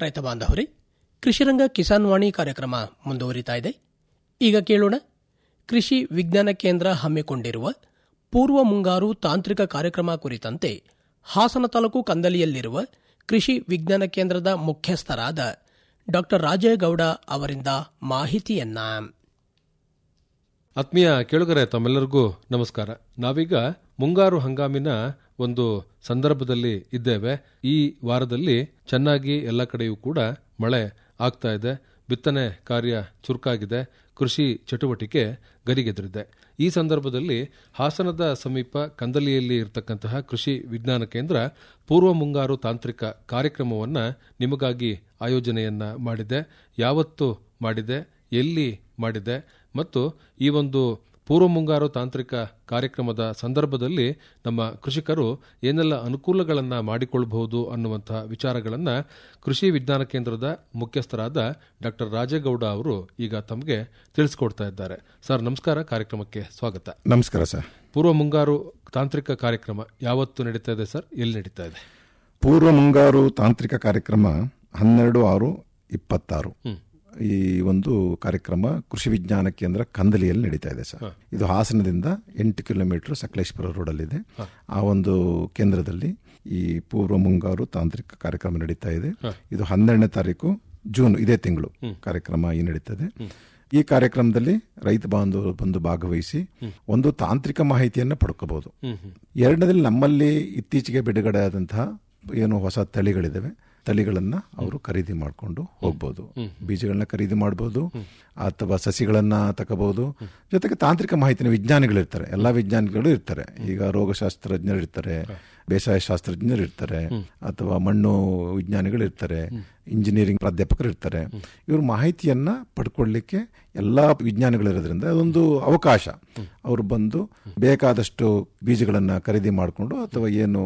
ರೈತ ಬಾಂಧವರೇ ಕೃಷಿರಂಗ ಕಿಸಾನ್ ವಾಣಿ ಕಾರ್ಯಕ್ರಮ ಮುಂದುವರಿತಾ ಇದೆ ಈಗ ಕೇಳೋಣ ಕೃಷಿ ವಿಜ್ಞಾನ ಕೇಂದ್ರ ಹಮ್ಮಿಕೊಂಡಿರುವ ಪೂರ್ವ ಮುಂಗಾರು ತಾಂತ್ರಿಕ ಕಾರ್ಯಕ್ರಮ ಕುರಿತಂತೆ ಹಾಸನ ತಾಲೂಕು ಕಂದಲಿಯಲ್ಲಿರುವ ಕೃಷಿ ವಿಜ್ಞಾನ ಕೇಂದ್ರದ ಮುಖ್ಯಸ್ಥರಾದ ಡಾ ರಾಜೇಗೌಡ ಅವರಿಂದ ಮಾಹಿತಿಯನ್ನ ಆತ್ಮೀಯ ಕೇಳುಗರೆ ತಮ್ಮೆಲ್ಲರಿಗೂ ನಮಸ್ಕಾರ ನಾವೀಗ ಮುಂಗಾರು ಹಂಗಾಮಿನ ಒಂದು ಸಂದರ್ಭದಲ್ಲಿ ಇದ್ದೇವೆ ಈ ವಾರದಲ್ಲಿ ಚೆನ್ನಾಗಿ ಎಲ್ಲ ಕಡೆಯೂ ಕೂಡ ಮಳೆ ಆಗ್ತಾ ಇದೆ ಬಿತ್ತನೆ ಕಾರ್ಯ ಚುರುಕಾಗಿದೆ ಕೃಷಿ ಚಟುವಟಿಕೆ ಗರಿಗೆದರಿದೆ ಈ ಸಂದರ್ಭದಲ್ಲಿ ಹಾಸನದ ಸಮೀಪ ಕಂದಲಿಯಲ್ಲಿ ಇರತಕ್ಕಂತಹ ಕೃಷಿ ವಿಜ್ಞಾನ ಕೇಂದ್ರ ಪೂರ್ವ ಮುಂಗಾರು ತಾಂತ್ರಿಕ ಕಾರ್ಯಕ್ರಮವನ್ನು ನಿಮಗಾಗಿ ಆಯೋಜನೆಯನ್ನ ಮಾಡಿದೆ ಯಾವತ್ತು ಮಾಡಿದೆ ಎಲ್ಲಿ ಮಾಡಿದೆ ಮತ್ತು ಈ ಒಂದು ಪೂರ್ವ ಮುಂಗಾರು ತಾಂತ್ರಿಕ ಕಾರ್ಯಕ್ರಮದ ಸಂದರ್ಭದಲ್ಲಿ ನಮ್ಮ ಕೃಷಿಕರು ಏನೆಲ್ಲ ಅನುಕೂಲಗಳನ್ನು ಮಾಡಿಕೊಳ್ಳಬಹುದು ಅನ್ನುವಂತಹ ವಿಚಾರಗಳನ್ನು ಕೃಷಿ ವಿಜ್ಞಾನ ಕೇಂದ್ರದ ಮುಖ್ಯಸ್ಥರಾದ ಡಾಕ್ಟರ್ ರಾಜೇಗೌಡ ಅವರು ಈಗ ತಮಗೆ ತಿಳಿಸ್ಕೊಡ್ತಾ ಇದ್ದಾರೆ ಸರ್ ನಮಸ್ಕಾರ ಕಾರ್ಯಕ್ರಮಕ್ಕೆ ಸ್ವಾಗತ ನಮಸ್ಕಾರ ಸರ್ ಪೂರ್ವ ಮುಂಗಾರು ತಾಂತ್ರಿಕ ಕಾರ್ಯಕ್ರಮ ಯಾವತ್ತು ನಡೀತಾ ಇದೆ ಸರ್ ಎಲ್ಲಿ ನಡೀತಾ ಇದೆ ಪೂರ್ವ ಮುಂಗಾರು ತಾಂತ್ರಿಕ ಕಾರ್ಯಕ್ರಮ ಹನ್ನೆರಡು ಆರು ಇಪ್ಪತ್ತಾರು ಈ ಒಂದು ಕಾರ್ಯಕ್ರಮ ಕೃಷಿ ವಿಜ್ಞಾನ ಕೇಂದ್ರ ಕಂದಲಿಯಲ್ಲಿ ನಡೀತಾ ಇದೆ ಸರ್ ಇದು ಹಾಸನದಿಂದ ಎಂಟು ಕಿಲೋಮೀಟರ್ ಸಕಲೇಶ್ಪುರ ರೋಡಲ್ಲಿದೆ ಆ ಒಂದು ಕೇಂದ್ರದಲ್ಲಿ ಈ ಪೂರ್ವ ಮುಂಗಾರು ತಾಂತ್ರಿಕ ಕಾರ್ಯಕ್ರಮ ನಡೀತಾ ಇದೆ ಇದು ಹನ್ನೆರಡನೇ ತಾರೀಕು ಜೂನ್ ಇದೇ ತಿಂಗಳು ಕಾರ್ಯಕ್ರಮ ಈ ನಡೀತದೆ ಈ ಕಾರ್ಯಕ್ರಮದಲ್ಲಿ ರೈತ ಬಾಂಧವರು ಬಂದು ಭಾಗವಹಿಸಿ ಒಂದು ತಾಂತ್ರಿಕ ಮಾಹಿತಿಯನ್ನು ಪಡ್ಕೋಬಹುದು ಎರಡನೇದಲ್ಲಿ ನಮ್ಮಲ್ಲಿ ಇತ್ತೀಚೆಗೆ ಬಿಡುಗಡೆ ಆದಂತಹ ಏನು ಹೊಸ ತಳಿಗಳಿದಾವೆ ತಳಿಗಳನ್ನ ಅವರು ಖರೀದಿ ಮಾಡಿಕೊಂಡು ಹೋಗ್ಬೋದು ಬೀಜಗಳನ್ನ ಖರೀದಿ ಮಾಡಬಹುದು ಅಥವಾ ಸಸಿಗಳನ್ನ ತಗೋಬಹುದು ಜೊತೆಗೆ ತಾಂತ್ರಿಕ ಮಾಹಿತಿನ ವಿಜ್ಞಾನಿಗಳಿರ್ತಾರೆ ಎಲ್ಲಾ ವಿಜ್ಞಾನಿಗಳು ಇರ್ತಾರೆ ಈಗ ರೋಗಶಾಸ್ತ್ರಜ್ಞರು ಇರ್ತಾರೆ ಬೇಸಾಯ ಶಾಸ್ತ್ರಜ್ಞರು ಇರ್ತಾರೆ ಅಥವಾ ಮಣ್ಣು ವಿಜ್ಞಾನಿಗಳು ಇರ್ತಾರೆ ಇಂಜಿನಿಯರಿಂಗ್ ಪ್ರಾಧ್ಯಾಪಕರು ಇರ್ತಾರೆ ಇವರು ಮಾಹಿತಿಯನ್ನ ಪಡ್ಕೊಳ್ಳಿಕ್ಕೆ ಎಲ್ಲಾ ವಿಜ್ಞಾನಿಗಳಿರೋದ್ರಿಂದ ಅದೊಂದು ಅವಕಾಶ ಅವರು ಬಂದು ಬೇಕಾದಷ್ಟು ಬೀಜಗಳನ್ನ ಖರೀದಿ ಮಾಡಿಕೊಂಡು ಅಥವಾ ಏನು